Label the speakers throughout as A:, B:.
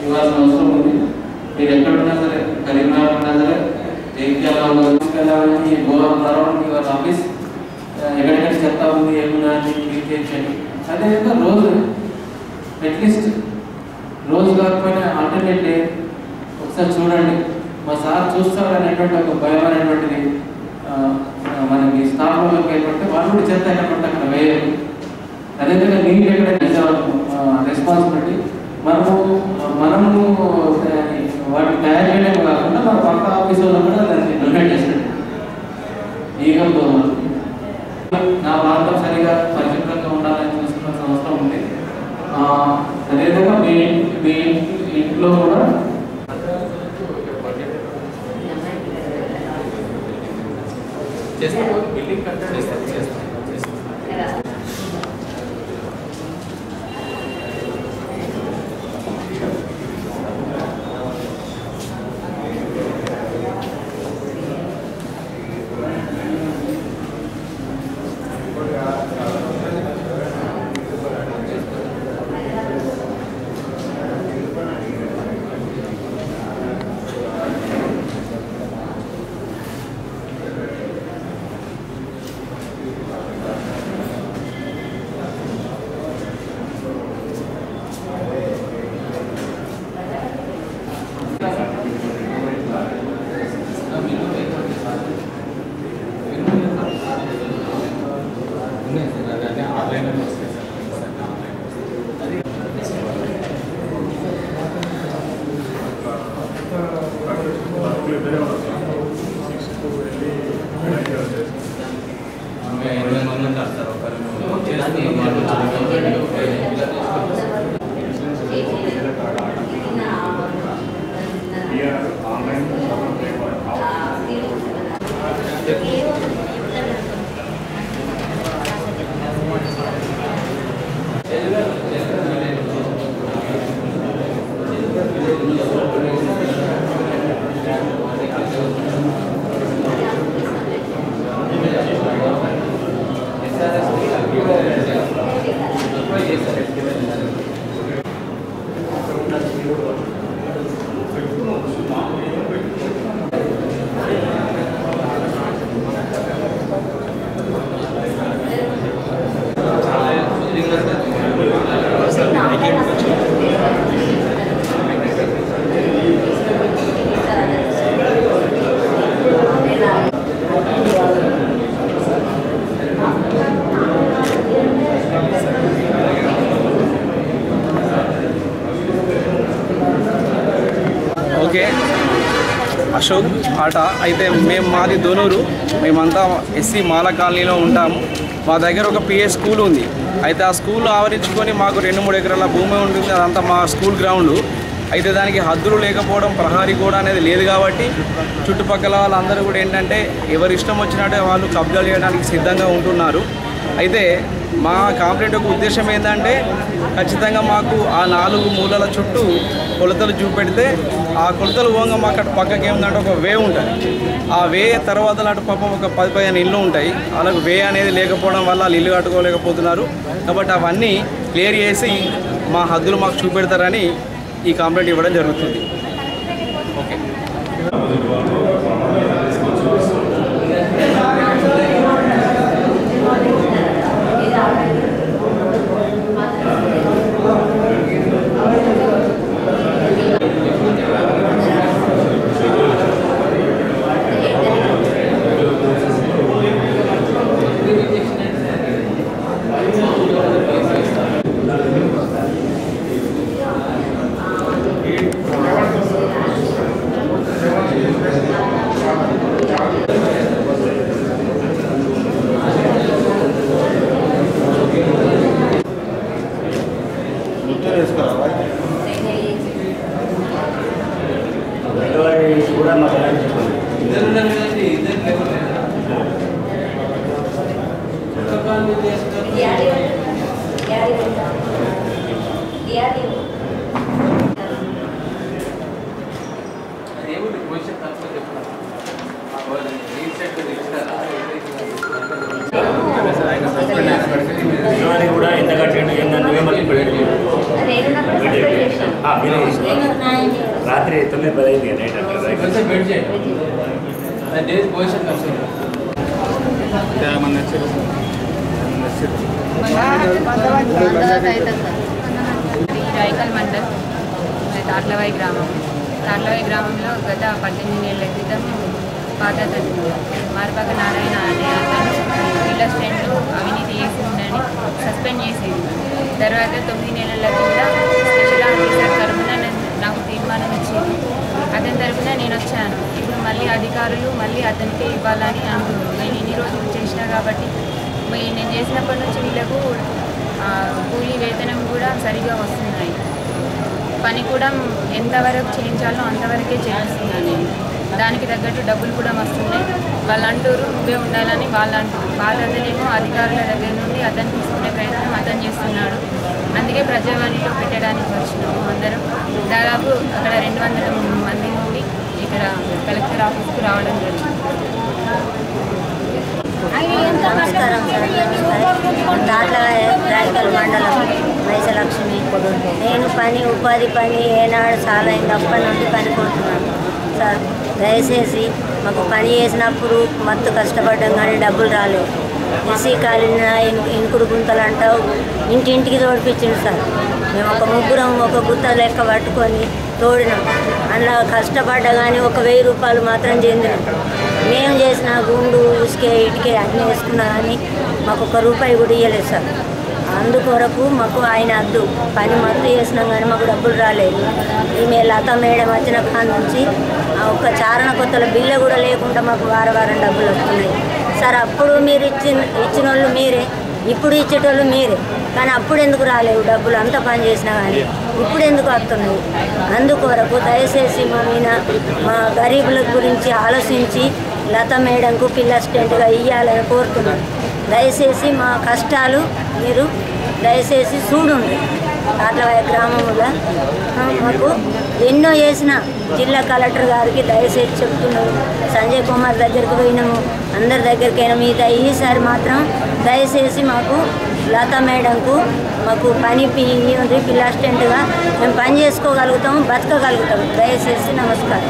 A: ఇవ్వాల్సిన అవసరం ఉంది మీరు ఎక్కడున్నా సరే కరీంనగర్ ఉన్నా సరే జగిత్యాలలో తీసుకెళ్ళాలని గోవా నడవడానికి వాళ్ళ ఆఫీస్ ఆ, ఎక్కడెక్కడ చెత్త ఉంది ఏమున్నా అని క్లీన్ చేయించండి అదేవిధంగా రోజు అట్లీస్ట్ రోజు కాకపోయినా ఆల్టర్నేట్ డే ఒకసారి చూడండి మా సార్ చూస్తారు అనేటువంటి ఒక భయం అనేటువంటిది ఆ, ఆ, మనకి స్టాఫ్లోకి ఏర్పడితే వాళ్ళు కూడా చెత్త ఎక్కడ అక్కడ వేయాలి అదేవిధంగా నీళ్ళు ఎక్కడ రెస్పాన్సిబిలిటీ మనము మనము దాన్ని వాటిని తయారు చేయడమే కాకుండా మన పక్క ఆఫీస్ వాళ్ళు కూడా దాన్ని డొనేట్ చేసినట్టు ఈగం దోమలు నా ప్రాంతం సరిగా పరిశుభ్రంగా ఉండాలని చూసుకోవాల్సిన అవసరం ఉంది ఆ, అదేవిధంగా మీ మీ ఇంట్లో కూడా
B: చేస్తాం బిల్డింగ్ కట్టడం చేస్తాం చేస్తాం చేస్తాం ఉన్నాయి సార్ అది అన్నీ ఆన్లైన్లో వస్తాయి సార్ ఆన్లైన్ ఇంకా ఇరవై మంది ఉంటారు సార్ ఒకరు చేస్తున్న వాళ్ళు
C: ఓకే అశోక్ ఆట అయితే మేము మాది దోనూరు మేమంతా ఎస్సీ మాల కాలనీలో ఉంటాము మా దగ్గర ఒక పిఏ స్కూల్ ఉంది అయితే ఆ స్కూల్ ఆవరించుకొని మాకు రెండు మూడు ఎకరాల భూమి ఉంటుంది అదంతా మా స్కూల్ గ్రౌండ్ అయితే దానికి హద్దులు లేకపోవడం ప్రహారీ కూడా అనేది లేదు కాబట్టి చుట్టుపక్కల వాళ్ళందరూ కూడా ఏంటంటే ఎవరి ఇష్టం వచ్చినట్టే వాళ్ళు కబ్జా చేయడానికి సిద్ధంగా ఉంటున్నారు అయితే మా కాంప్లైంట్ యొక్క ఉద్దేశం ఏంటంటే ఖచ్చితంగా మాకు ఆ నాలుగు మూలల చుట్టూ కొలతలు చూపెడితే ఆ కొలతలు పోగా మాకు అటు పక్కకి ఏముందంటే ఒక వే ఉంటుంది ఆ వే తర్వాత అటు పాపం ఒక పది పదిహేను ఇల్లు ఉంటాయి వాళ్ళకు వే అనేది లేకపోవడం వల్ల వాళ్ళు ఇల్లు కట్టుకోలేకపోతున్నారు కాబట్టి అవన్నీ క్లియర్ చేసి మా హద్దులు మాకు చూపెడతారని ఈ కంప్లైంట్ ఇవ్వడం జరుగుతుంది ఓకే
D: కూడా మాకు ఎలా చెప్పండి
A: ఇద్దరు ఉన్నారు కదండి ఇద్దరు లేకపోతే అదేమిటి క్వశ్చన్ తక్కువ చెప్పాలి రీసెట్ ఇస్తారా
D: ఇదివరకు కూడా ఎంత కట్టండి ఏంటంటే మేము మళ్ళీ ఇప్పుడు ఆ, మీరే చేశారు. రాత్రి తొమ్మిది పది అయింది నైట్ అట్లా
A: కొంచెం వెయిట్ చేయండి దాని డేస్ పొజిషన్ కలిసి
B: ఏమన్నా వచ్చారు
E: రాయకల్ మండల్ తాట్లవాయి గ్రామం తాట్లవాయి గ్రామంలో గత పద్దెనిమిది ఏళ్ల క్రితం పాత మార్పక నారాయణ అనే అతను వీళ్ళ స్టెంట్లు అవినీతి చేసిందని సస్పెండ్ చేసింది తర్వాత తొమ్మిది నెలల కింద స్పెషల్ ఆఫీసర్ తరఫున నన్ను- నాకు తీర్మానం ఇచ్చింది అతని తరఫున నేను వచ్చాను ఇప్పుడు మళ్ళీ అధికారులు మళ్ళీ అతనికే ఇవ్వాలని అనుకుంటున్నాను నేను ఇన్ని రోజులు చేసినా కాబట్టి మరి నేను చేసినప్పటి నుంచి వీళ్ళకు ఆ, కూలీ వేతనం కూడా సరిగా వస్తున్నాయి పని కూడా ఎంతవరకు చేయించాలో అంతవరకే చేయిస్తున్నాను నేను దానికి తగ్గట్టు డబ్బులు కూడా వస్తున్నాయి వాళ్ళు అంటారు నువ్వే ఉండాలని వాళ్ళు అంటారు వాళ్ళ అతనేమో అధికారుల దగ్గర నుండి అతను తీసుకునే ప్రయత్నం అతను చేస్తున్నాడు అందుకే ప్రజావాణిలో పెట్టడానికి వచ్చినాము అందరం దాదాపు అక్కడ రెండు వందల మంది నుండి ఇక్కడ కలెక్టర్ ఆఫీస్కి రావడం జరిగింది
F: నమస్కారం సార్ నమస్కారం దాంట్లో రాయకల్ మండలం మైసలక్ష్మి నేను పని ఉపాధి పని ఏనాడు చాలా అయింది అప్పటి నుండి పని కోరుతున్నాను సార్ దయచేసి మాకు పని చేసినప్పుడు మత్తు కష్టపడ్డాం కానీ డబ్బులు రాలేవు ఎస్సీ కాలిన ఇంకుడు గుంతలు అంటావు ఇంటింటికి తోడిపించింది సార్ మేము ఒక ముగ్గురం ఒక గుత్త లెక్క పట్టుకొని తోడినాం అందులో కష్టపడ్డా కానీ ఒక వెయ్యి రూపాయలు మాత్రం చెందినాం మేము చేసిన గుండు ఇసుకే ఇటుకే అన్నీ వేసుకున్నా కానీ మాకు ఒక రూపాయి కూడా ఇవ్వలేదు సార్ అందుకొరకు మాకు ఆయన అద్దు పని మత్తు చేసినాం కానీ మాకు డబ్బులు రాలేదు ఈమె లత మేడం వచ్చిన కాడ నుంచి ఆ ఒక్క చారణ కొత్తల బిల్లు కూడా లేకుండా మాకు వారం వారం డబ్బులు వస్తున్నాయి సార్ అప్పుడు మీరు ఇచ్చిన ఇచ్చిన వాళ్ళు మీరే ఇప్పుడు ఇచ్చేటోళ్ళు మీరే కానీ అప్పుడు ఎందుకు రాలేవు డబ్బులు అంత పని చేసినా కానీ ఇప్పుడు ఎందుకు వస్తున్నాయి అందుకొరకు దయచేసి మా మీద మా గరీబుల గురించి ఆలోచించి లత మేడంకు పిల్ల అసిస్టెంట్గా ఇవ్వాలని కోరుతున్నాను దయచేసి మా కష్టాలు మీరు దయచేసి చూడండి కాట్లవాయ గ్రామంలో ఆ, మాకు ఎన్నో చేసిన జిల్లా కలెక్టర్ గారికి దయచేసి చెప్తున్నాము సంజయ్ కుమార్ దగ్గరికి పోయినాము అందరి దగ్గరికి అయినా మీద ఈసారి మాత్రం దయచేసి మాకు లతా మేడంకు మాకు పని ఇవ్వండి పిల్ల అసిస్టెంట్గా మేము పని చేసుకోగలుగుతాము బతకగలుగుతాము దయచేసి నమస్కారం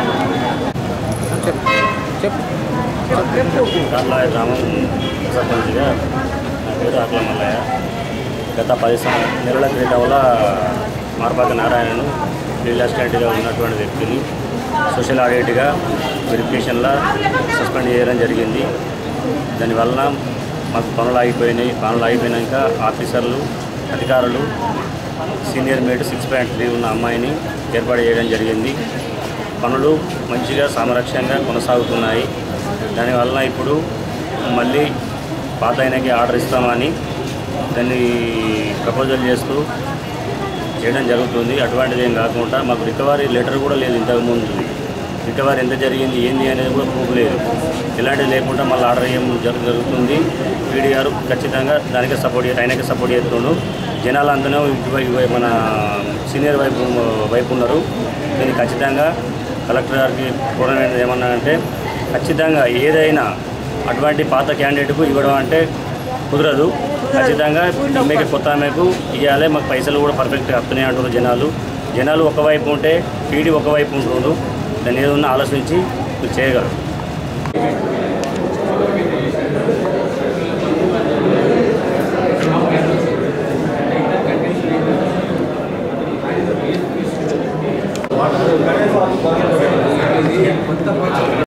D: దాంట్లో గ్రామం సర్పంచ్గా నా పేరు ఆకుల మల్లయ్య గత పది సం- నెలల క్రితంలో మార్పాక నారాయణను ఫీల్డ్ అసిస్టెంట్గా ఉన్నటువంటి వ్యక్తిని సోషల్ ఆడిట్గా వెరిఫికేషన్లో సస్పెండ్ చేయడం జరిగింది దానివలన మాకు పనులు ఆగిపోయినాయి పనులు ఆగిపోయినాక ఆఫీసర్లు అధికారులు senior mate six point three ఉన్న అమ్మాయిని ఏర్పాటు చేయడం జరిగింది పనులు మంచిగా సామరస్యంగా కొనసాగుతున్నాయి దానివలన ఇప్పుడు మళ్ళీ పాత ఆయనకి ఆర్డర్ ఇస్తామని దాన్ని ప్రపోజల్ చేస్తూ చేయడం జరుగుతుంది అటువంటిది ఏం కాకుండా మాకు రికవరీ లెటర్ కూడా లేదు ఇంతకు ముందు రికవరీ ఎంత జరిగింది ఏంది అనేది కూడా ప్రూఫ్ లేదు ఇలాంటిది లేకుండా మళ్ళీ ఆర్డర్ ఏం జరు- జరుగుతుంది పీడీ గారు ఖచ్చితంగా దానికే సపోర్ట్ చే- ఆయనకే సపోర్ట్ చేస్తున్నాడు జనాలు అంతనే ఇటువైపు మన సీనియర్ వైపు వైపు ఉన్నారు దీన్ని ఖచ్చితంగా కలెక్టర్ గారికి కోరడం ఏమన్నా అంటే ఖచ్చితంగా ఏదైనా అటువంటి పాత క్యాండిడేట్కు ఇవ్వడం అంటే కుదరదు ఖచ్చితంగా మీకు కొత్త ఆమెకు ఇవ్వాలి మాకు పైసలు కూడా పర్ఫెక్ట్గా వస్తున్నాయి అంటున్నారు జనాలు జనాలు ఒకవైపు ఉంటే పీడి ఒకవైపు ఉంటుండ్రు దాన్ని ఏదన్నా ఆలోచించి మీరు చేయగలరు